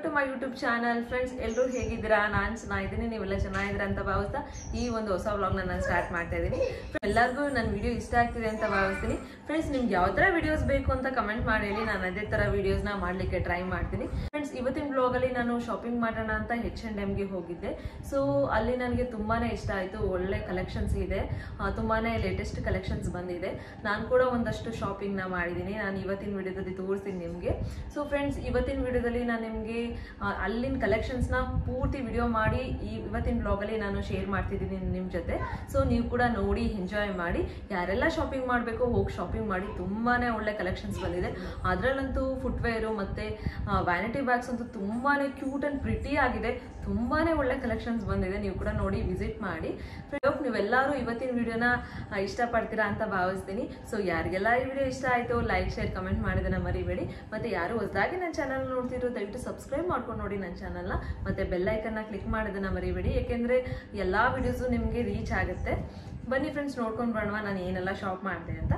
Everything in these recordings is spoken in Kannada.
to my YouTube channel friends ಎಲ್ಲರೂ ಹೇಗಿದ್ದೀರಾ ನಾನು ಚೆನ್ನಾಗಿದ್ದೀನಿ ನೀವೆಲ್ಲ ಚೆನ್ನಾಗಿದ್ದೀರಾ ಅಂತ ಭಾವಿಸ್ತಾ ಈ ಒಂದು ಹೊಸ ವ್ಲಾಗ್ನ ನಾನು ಸ್ಟಾರ್ಟ್ ಮಾಡ್ತಾ ಇದ್ದೀನಿ ಎಲ್ಲರಿಗೂ ನನ್ನ ವಿಡಿಯೋ ಇಷ್ಟ ಆಗ್ತಿದೆ ಅಂತ ಭಾವಿಸ್ತೀನಿ ಫ್ರೆಂಡ್ಸ್ ನಿಮ್ಗೆ ಯಾವ ಥರ ವಿಡಿಯೋಸ್ ಬೇಕು ಅಂತ ಕಮೆಂಟ್ ಮಾಡಿ ಹೇಳಿ ನಾನು ಅದೇ ಥರ ವಿಡಿಯೋಸ್ನ ಮಾಡಲಿಕ್ಕೆ ಟ್ರೈ ಮಾಡ್ತೀನಿ ಫ್ರೆಂಡ್ಸ್ ಇವತ್ತಿನ ಬ್ಲಾಗಲ್ಲಿ ನಾನು ಶಾಪಿಂಗ್ ಮಾಡೋಣ ಅಂತ ಹೆಚ್ ಆ್ಯಂಡ್ ಎಮ್ಗೆ ಹೋಗಿದ್ದೆ ಸೊ ಅಲ್ಲಿ ನನಗೆ ತುಂಬಾ ಇಷ್ಟ ಆಯಿತು ಒಳ್ಳೆ ಕಲೆಕ್ಷನ್ಸ್ ಇದೆ ಆ, ತುಂಬಾನೇ ಲೇಟೆಸ್ಟ್ ಕಲೆಕ್ಷನ್ಸ್ ಬಂದಿದೆ ನಾನು ಕೂಡ ಒಂದಷ್ಟು ಶಾಪಿಂಗ್ನ ಮಾಡಿದ್ದೀನಿ ನಾನು ಇವತ್ತಿನ ವಿಡಿಯೋದಲ್ಲಿ ತೋರಿಸ್ತೀನಿ ನಿಮಗೆ ಸೊ ಫ್ರೆಂಡ್ಸ್ ಇವತ್ತಿನ ವಿಡಿಯೋದಲ್ಲಿ ನಾನು ನಿಮಗೆ ಅಲ್ಲಿನ ಕಲೆಕ್ಷನ್ಸ್ನ ಪೂರ್ತಿ ವಿಡಿಯೋ ಮಾಡಿ ಈ ಇವತ್ತಿನ ಬ್ಲಾಗಲ್ಲಿ ನಾನು ಶೇರ್ ಮಾಡ್ತಿದ್ದೀನಿ ನಿಮ್ಮ ಜೊತೆ ಸೊ ನೀವು ಕೂಡ ನೋಡಿ ಎಂಜಾಯ್ ಮಾಡಿ ಯಾರೆಲ್ಲ ಶಾಪಿಂಗ್ ಮಾಡಬೇಕು ಹೋಗಿ ಶಾಪಿಂಗ್ ಮಾಡಿ ತುಂಬಾ ಒಳ್ಳೆ ಕಲೆಕ್ಷನ್ಸ್ ಬಂದಿದೆ ಅದರಲ್ಲಂತೂ ಫುಟ್ವೇರು ಮತ್ತು ವ್ಯಾನಿಟಿ ಬ್ಯಾಗ್ಸ್ ಅಂತೂ ತುಂಬಾ ಕ್ಯೂಟ್ ಆ್ಯಂಡ್ ಪ್ರಿಟಿ ಆಗಿದೆ ತುಂಬಾ ಒಳ್ಳೆ ಕಲೆಕ್ಷನ್ಸ್ ಬಂದಿದೆ ನೀವು ಕೂಡ ನೋಡಿ ವಿಸಿಟ್ ಮಾಡಿ ಹೋಪ್ ನೀವೆಲ್ಲರೂ ಇವತ್ತಿನ ವಿಡಿಯೋನ ಇಷ್ಟಪಡ್ತೀರಾ ಅಂತ ಭಾವಿಸ್ತೀನಿ ಸೊ ಯಾರಿಗೆಲ್ಲ ಈ ವಿಡಿಯೋ ಇಷ್ಟ ಆಯಿತು ಲೈಕ್ ಶೇರ್ ಕಮೆಂಟ್ ಮಾಡಿದ್ರೆ ಮರಿಬೇಡಿ ಮತ್ತು ಯಾರು ಹೊಸದಾಗಿ ನನ್ನ ಚಾನಲ್ ನೋಡ್ತಿರೋ ದಯವಿಟ್ಟು ಸಬ್ಸ್ಕ್ರೈಬ್ ಮಾಡ್ಕೊಂಡು ನೋಡಿ ನನ್ನ ಚಾನಲ್ನ ಮತ್ತು ಬೆಲ್ಲೈಕನ್ನ ಕ್ಲಿಕ್ ಮಾಡೋದನ್ನ ಮರಿಬೇಡಿ ಏಕೆಂದರೆ ಎಲ್ಲ ವಿಡಿಯೋಸು ನಿಮಗೆ ರೀಚ್ ಆಗುತ್ತೆ ಬನ್ನಿ ಫ್ರೆಂಡ್ಸ್ ನೋಡ್ಕೊಂಡು ಬರೋಣ ನಾನು ಏನೆಲ್ಲ ಶಾಪ್ ಮಾಡಿದೆ ಅಂತ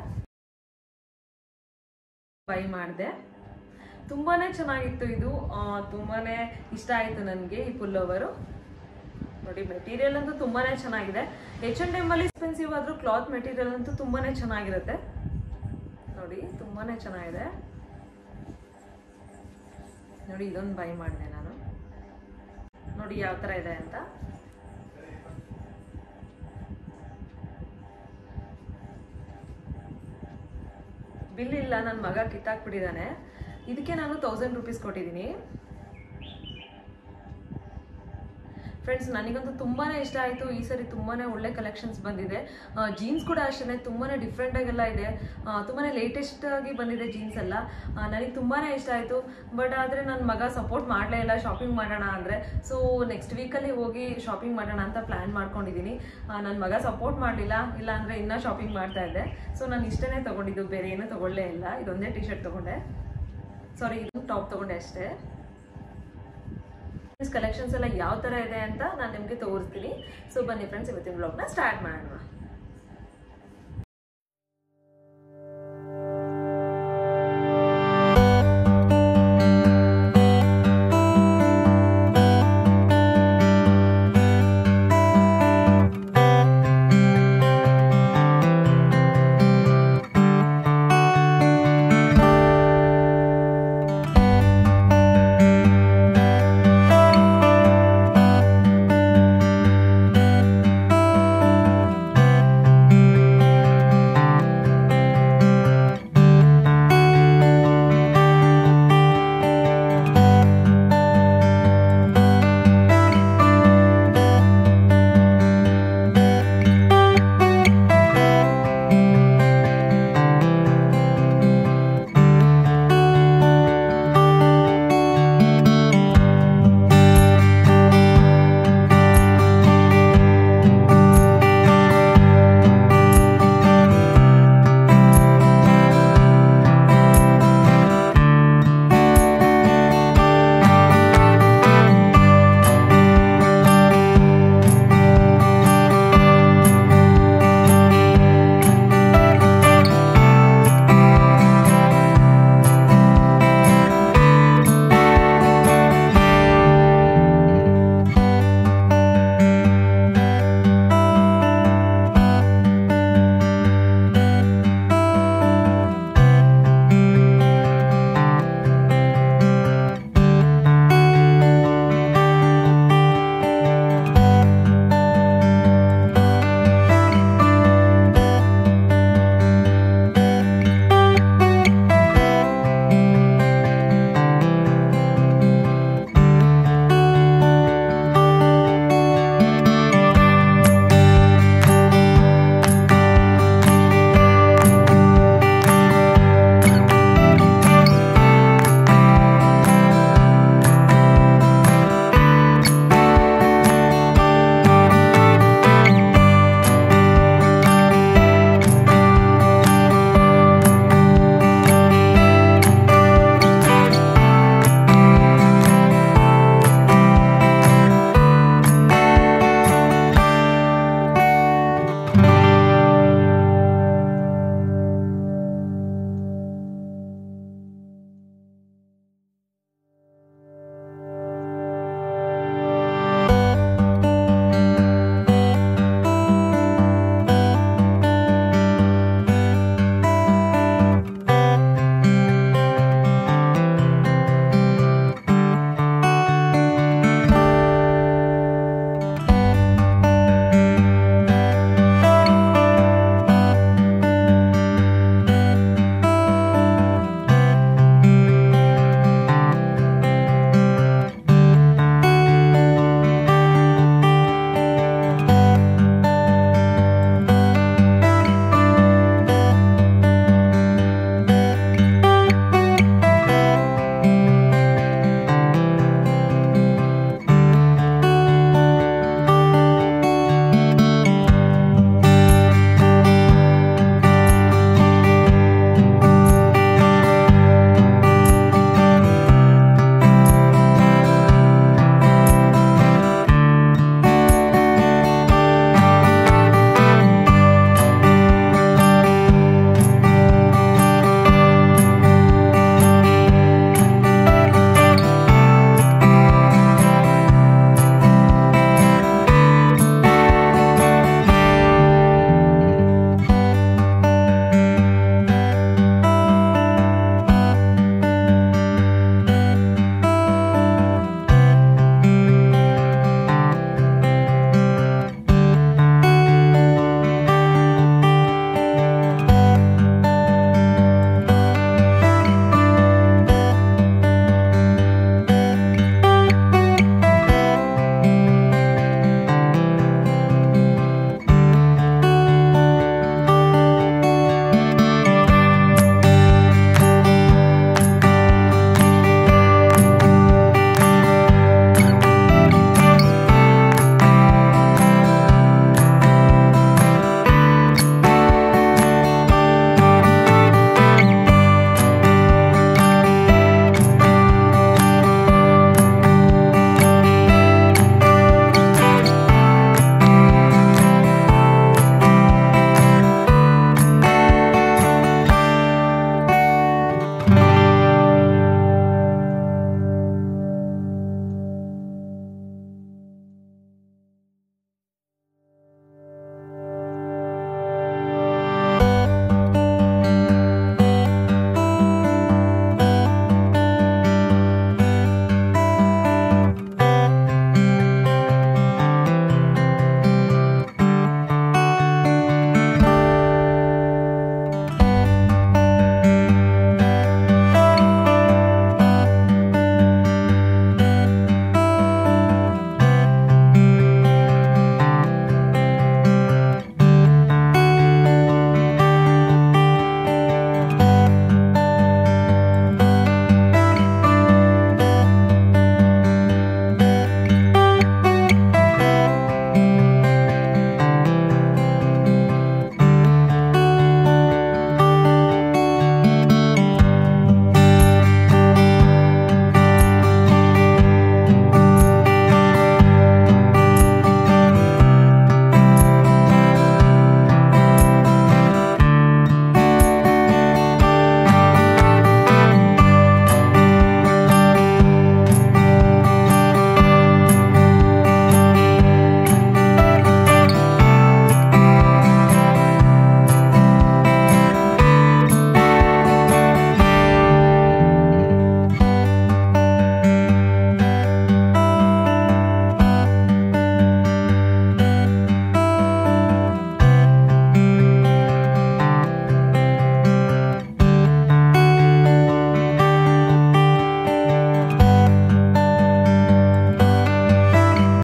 ಬೈ ಮಾಡಿದೆ ತುಂಬಾ ಚೆನ್ನಾಗಿತ್ತು ಇದು ತುಂಬಾ ಇಷ್ಟ ಆಯಿತು ನನಗೆ ಈ ಪುಲ್ಲೋವರು ನೋಡಿ ಮೆಟೀರಿಯಲ್ ಅಂತೂ ತುಂಬಾ ಚೆನ್ನಾಗಿದೆ ಎಚ್ ಅಂಡ್ ಎಮ್ಮಲ್ಲಿ ಎಕ್ಸ್ಪೆನ್ಸಿವ್ ಆದರೂ ಕ್ಲಾತ್ ಮೆಟೀರಿಯಲ್ ಅಂತೂ ತುಂಬಾ ಚೆನ್ನಾಗಿರುತ್ತೆ ನೋಡಿ ತುಂಬಾ ಚೆನ್ನಾಗಿದೆ ನೋಡಿ ಇದೊಂದು ಬೈ ಮಾಡಿದೆ ನಾನು ನೋಡಿ ಯಾವ ಥರ ಇದೆ ಅಂತ ಬಿಲ್ ಇಲ್ಲ ನನ್ನ ಮಗ ಕಿತ್ತಾಕ್ಬಿಟ್ಟಿದ್ದಾನೆ ಇದಕ್ಕೆ ನಾನು ತೌಸಂಡ್ ರುಪೀಸ್ ಕೊಟ್ಟಿದ್ದೀನಿ ಫ್ರೆಂಡ್ಸ್ ನನಗಂತೂ ತುಂಬಾ ಇಷ್ಟ ಆಯಿತು ಈ ಸರಿ ತುಂಬಾ ಒಳ್ಳೆ ಕಲೆಕ್ಷನ್ಸ್ ಬಂದಿದೆ ಜೀನ್ಸ್ ಕೂಡ ಅಷ್ಟೇ ತುಂಬಾ ಡಿಫ್ರೆಂಟ್ ಆಗೆಲ್ಲ ಇದೆ ತುಂಬಾ ಲೇಟೆಸ್ಟ್ ಆಗಿ ಬಂದಿದೆ ಜೀನ್ಸ್ ಎಲ್ಲ ನನಗೆ ತುಂಬಾ ಇಷ್ಟ ಆಯಿತು ಬಟ್ ಆದರೆ ನನ್ನ ಮಗ ಸಪೋರ್ಟ್ ಮಾಡಲೇ ಇಲ್ಲ ಶಾಪಿಂಗ್ ಮಾಡೋಣ ಅಂದರೆ ಸೊ ನೆಕ್ಸ್ಟ್ ವೀಕಲ್ಲಿ ಹೋಗಿ ಶಾಪಿಂಗ್ ಮಾಡೋಣ ಅಂತ ಪ್ಲ್ಯಾನ್ ಮಾಡ್ಕೊಂಡಿದ್ದೀನಿ ನನ್ನ ಮಗ ಸಪೋರ್ಟ್ ಮಾಡಲಿಲ್ಲ ಇಲ್ಲ ಅಂದರೆ ಇನ್ನೂ ಶಾಪಿಂಗ್ ಮಾಡ್ತಾ ಇದ್ದೆ ಸೊ ನಾನು ಇಷ್ಟನೇ ತೊಗೊಂಡಿದ್ದು ಬೇರೆ ಏನೂ ತೊಗೊಳ್ಳೇ ಇಲ್ಲ ಇದೊಂದೇ ಟಿ ಶರ್ಟ್ ತೊಗೊಂಡೆ ಸಾರಿ ಇದೊಂದು ಟಾಪ್ ತೊಗೊಂಡೆ ಅಷ್ಟೇ ಕಲೆಕ್ಷನ್ಸ್ ಎಲ್ಲ ಯಾವ ಥರ ಇದೆ ಅಂತ ನಾನು ನಿಮಗೆ ತೋರಿಸ್ತೀನಿ ಸೊ ಬನ್ನಿ ಫ್ರೆಂಡ್ಸ್ ಇವತ್ತಿನ ಬ್ಲಾಗ್ನ ಸ್ಟಾರ್ಟ್ ಮಾಡೋಣ